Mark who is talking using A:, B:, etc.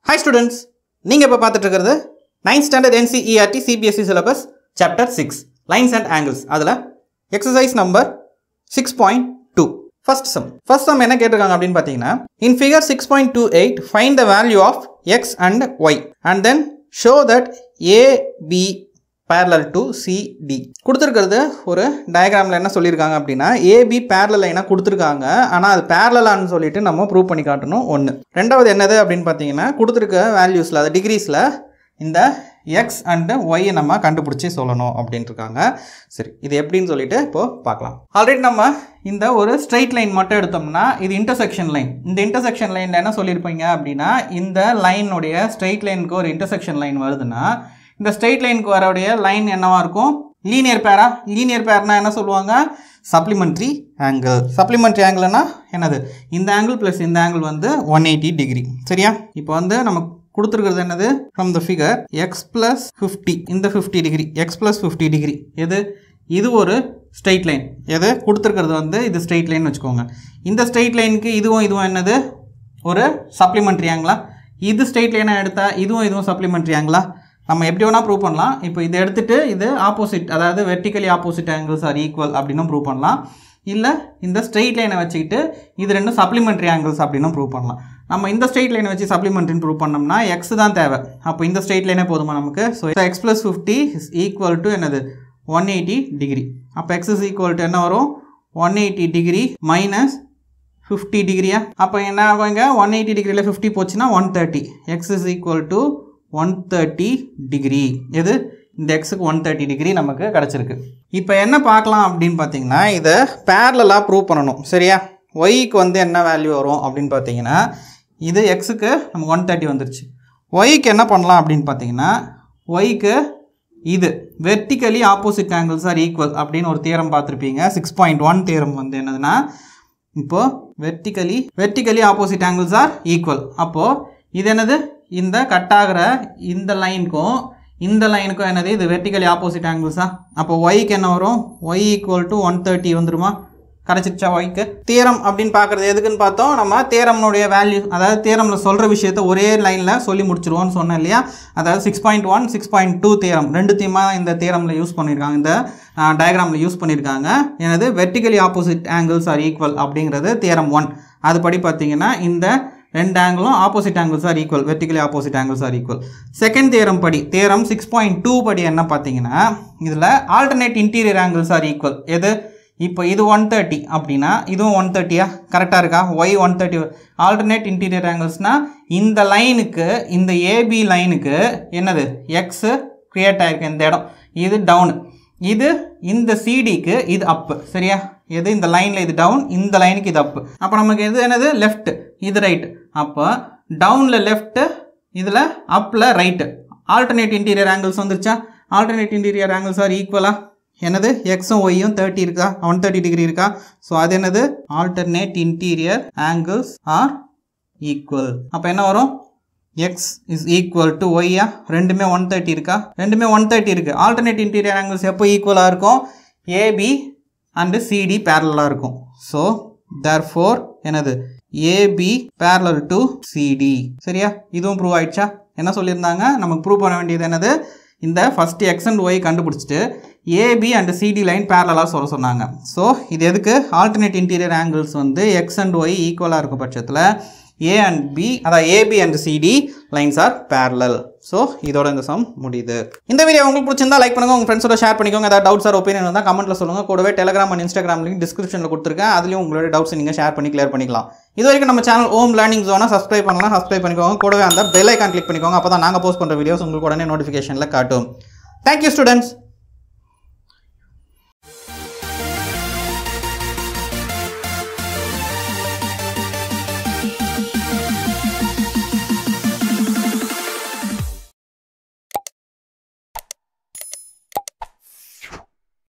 A: hi students நீங்கள் இப்போ பார்த்துட்டு இருக்கிறது ninth standard NCERT CBSE syllabus chapter six lines and angles அதில் exercise number six point two first sum first sum என்ன கேட்டிருக்காங்க அப்படின்னு பார்த்தீங்கன்னா in figure six point two eight find the value of x and y and then show that AB parallel to CD கொடுத்துருக்கிறது ஒரு டயக்ராமில் என்ன சொல்லியிருக்காங்க அப்படின்னா ஏபி parallel லைனாக கொடுத்துருக்காங்க ஆனால் அது பேரலான்னு சொல்லிட்டு நம்ம ப்ரூவ் பண்ணி காட்டணும் ஒன்று ரெண்டாவது என்னது அப்படின்னு பார்த்தீங்கன்னா கொடுத்துருக்க வேல்யூஸில் அது டிகிரிஸில் இந்த எக்ஸ் அண்டு ஒய்யை நம்ம கண்டுபிடிச்சி சொல்லணும் அப்படின்ட்டு இருக்காங்க சரி இது எப்படின்னு சொல்லிட்டு இப்போது பார்க்கலாம் ஆல்ரெடி நம்ம இந்த ஒரு ஸ்ட்ரைட் லைன் மட்டும் எடுத்தோம்னா இது இன்டர்செக்ஷன் லைன் இந்த இன்டர்செக்ஷன் லைனில் என்ன சொல்லியிருப்பீங்க அப்படின்னா இந்த லைனுடைய ஸ்ட்ரைட் லைனுக்கு ஒரு இன்டர்செக்ஷன் லைன் வருதுன்னா இந்த ஸ்ட்ரெயிட் லைனுக்கு வரக்கூடிய லைன் என்னவா இருக்கும் லீனியர் பேரா லீனியர் பேர்னா என்ன சொல்லுவாங்க சப்ளிமெண்ட்ரி ஆங்கிள் சப்ளிமெண்ட்ரி ஆங்கிள்னா என்னது இந்த ஆங்கிள் ப்ளஸ் இந்த ஆங்கிள் வந்து ஒன் எயிட்டி டிகிரி சரியா இப்போ வந்து நமக்கு கொடுத்துருக்கிறது என்னது from the figure x plus fifty இந்த fifty degree x plus fifty degree எது இது ஒரு ஸ்ட்ரெயிட் லைன் எது கொடுத்துருக்கிறது வந்து இது ஸ்ட்ரெயிட் லைன் வச்சுக்கோங்க இந்த ஸ்ட்ரெயிட் லைனுக்கு இதுவும் இதுவும் என்னது ஒரு சப்ளிமெண்ட்ரி ஆங்கிளா இது ஸ்ட்ரெயிட் லைனாக எடுத்தால் இதுவும் இதுவும் சப்ளிமெண்ட்ரி ஆங்கிளா நம்ம எப்படி வேணால் ப்ரூவ் பண்ணலாம் இப்போ இதை எடுத்துகிட்டு இது ஆப்போசிட் அதாவது vertically opposite angles are equal அப்படின்னும் ப்ரூவ் பண்ணலாம் இல்லை இந்த ஸ்ட்ரெயிட் லைனை வச்சுக்கிட்டு இது ரெண்டும் சப்ளிமெண்ட்ரி ஆங்கிள்ஸ் அப்படின்னும் ப்ரூவ் பண்ணலாம் நம்ம இந்த ஸ்ட்ரெயிட் லைனை வச்சு சப்ளிமெண்ட்ரின்னு ப்ரூவ் பண்ணோம்னா எக்ஸ் தான் தேவை அப்போ இந்த ஸ்ட்ரெயிட் லைனே போதுமா நமக்கு so x plus fifty is equal to என்னது ஒன் எயிட்டி டிகிரி அப்போ எக்ஸ் இஸ் ஈக்குவல் டு என்ன வரும் one eighty degree minus fifty டிகிரியா அப்போ என்ன ஆகுங்க ஒன் எயிட்டி டிகிரியில் ஃபிஃப்டி போச்சுன்னா one thirty x is equal to one thirty degree எது இந்த எக்ஸுக்கு ஒன் தேர்ட்டி டிகிரி நமக்கு கிடச்சிருக்கு இப்போ என்ன பார்க்கலாம் அப்படின்னு பார்த்தீங்கன்னா இதை பேரலாக ப்ரூவ் பண்ணணும் சரியா ஒய்க்கு வந்து என்ன வேல்யூ வரும் அப்படின்னு பார்த்தீங்கன்னா இது எக்ஸுக்கு நமக்கு ஒன் தேர்ட்டி வந்துருச்சு ஒய்க்கு என்ன பண்ணலாம் அப்படின்னு பார்த்தீங்கன்னா ஒய்க்கு இது vertically opposite angles are equal அப்படின்னு ஒரு தியரம் பார்த்துருப்பீங்க சிக்ஸ் பாயிண்ட் ஒன் தியரம் வந்து என்னதுன்னா இப்போது vertically vertically opposite angles are equal அப்போது இது என்னது இந்த கட் ஆகிற இந்த லைனுக்கும் இந்த லைனுக்கும் என்னது இது வெர்டிக்கலி ஆப்போசிட் ஆங்கிள்ஸா அப்போ ஒய்க்கு என்ன வரும் y equal to one thirty வந்துருமா கிடச்சிருச்சா ஒய்க்கு தேரம் அப்படின்னு பார்க்குறது எதுக்குன்னு பார்த்தோம் நம்ம தேரம்னுடைய வேல்யூ அதாவது தேரமில் சொல்கிற விஷயத்த ஒரே லைனில் சொல்லி முடிச்சிருவோம்னு சொன்னேன் இல்லையா அதாவது six point one six point two theorem ரெண்டு தீமாக இந்த தேரமில் யூஸ் பண்ணியிருக்காங்க இந்த டயக்ராமில் யூஸ் பண்ணியிருக்காங்க எனது vertically opposite angles are equal அப்படிங்கிறது தேரம் ஒன் அதுபடி பார்த்தீங்கன்னா இந்த ரெண்டு ஆங்கிளும் opposite angles are equal vertically opposite angles are equal second theorem படி தேரம் சிக்ஸ் பாயிண்ட் டூ படி என்ன பார்த்தீங்கன்னா இதில் alternate interior angles are equal எது இப்போ இது ஒன் தேர்ட்டி அப்படின்னா இதுவும் ஒன் தேர்ட்டியா கரெக்டாக இருக்கா y one thirty alternate interior ஆங்கிள்ஸ்னால் இந்த லைனுக்கு இந்த ஏபி லைனுக்கு என்னது எக்ஸு க்ரியேட் ஆகிருக்கு இந்த இடம் இது டவுனு இது இந்த சிடிக்கு இது அப்பு சரியா எது இந்த லைனில் இது டவுன் இந்த லைனுக்கு இது அப்பு அப்போ நமக்கு எது என்னது லெஃப்ட் இது ரைட்டு அப்போ டவுனில் லெஃப்ட்டு இதில் அப்பில் ரைட்டு ஆல்டர்னேட் இன்டீரியர் ஆங்கிள்ஸ் வந்துருச்சா ஆல்டர்னேட் இன்டீரியர் ஆங்கிள்ஸ் ஆர் ஈக்குவலாக என்னது எக்ஸும் ஒய்யும் தேர்ட்டி இருக்கா ஒன் தேர்ட்டி டிகிரி இருக்கா ஸோ அது என்னது alternate interior angles are equal அப்போ என்ன வரும் எக்ஸ் இஸ் ஈக்குவல் டு ஒய்யா ரெண்டுமே ஒன் தேர்ட்டி இருக்கா ரெண்டுமே ஒன் தேர்ட்டி இருக்குது ஆல்டர்னேட் இன்டீரியர் ஆங்கிள்ஸ் எப்போ ஈக்குவலாக இருக்கும் ஏபி அண்டு சிடி பேரலாக இருக்கும் ஸோ தேர் ஃபோர் என்னது ஏபி பேரலல் டு சிடி சரியா இதுவும் ப்ரூவ் ஆயிடுச்சா என்ன சொல்லியிருந்தாங்க நமக்கு ப்ரூவ் பண்ண வேண்டியது என்னது இந்த ஃபஸ்ட்டு எக்ஸ் அண்ட் ஒய் கண்டுபிடிச்சிட்டு ஏபி அண்ட் சிடி லைன் பேரலாக சொல்ல சொன்னாங்க ஸோ இது எதுக்கு ஆல்டர்னேட் இன்டீரியர் ஆங்கிள்ஸ் வந்து எக்ஸ் அண்ட் ஒய் ஈக்குவலாக இருக்கும் பட்சத்தில் ஏ அண்ட் பி அதான் AB and CD lines are parallel so இதோட இந்த சம் முடியுது இந்த வீடியோ உங்களுக்கு பிடிச்சிருந்தா லைக் பண்ணுங்க உங்கள் ஃப்ரெண்ட்ஸோட ஷேர் பண்ணிக்கோங்க ஏதாவது டவுட்ஸ் ஆர் ஒப்பீனியன் இருந்தால் கமெண்ட்டில் சொல்லுங்கள் கூடவே டெலிகிராம் அண்ட் இன்ஸ்டாகிராம் லிங்க் டிஸ்கிரிப்ஷனில் கொடுத்துருக்கேன் அதுலேயும் உங்களோட டவுட்ஸ் நீங்கள் ஷேர் பண்ணி கிளியர் பண்ணிக்கலாம் இது வரைக்கும் நம்ம சேனல் ஓம் லேர்னிங் ஜோனை சப்ஸ்கிரைப் பண்ணலாம் சப்ஸ்கிரைப் பண்ணிக்கோங்க கூடவே அந்த பெல் ஐக்கான் கிளிக் பண்ணிக்கோங்க அப்போ தான் நாங்கள் போஸ்ட் பண்ணுற வீடியோஸ் உங்களுக்கு உடனே நோட்டிஃபிகேஷனில் காட்டும் தேங்க்யூ ஸ்டூடெண்ட்ஸ்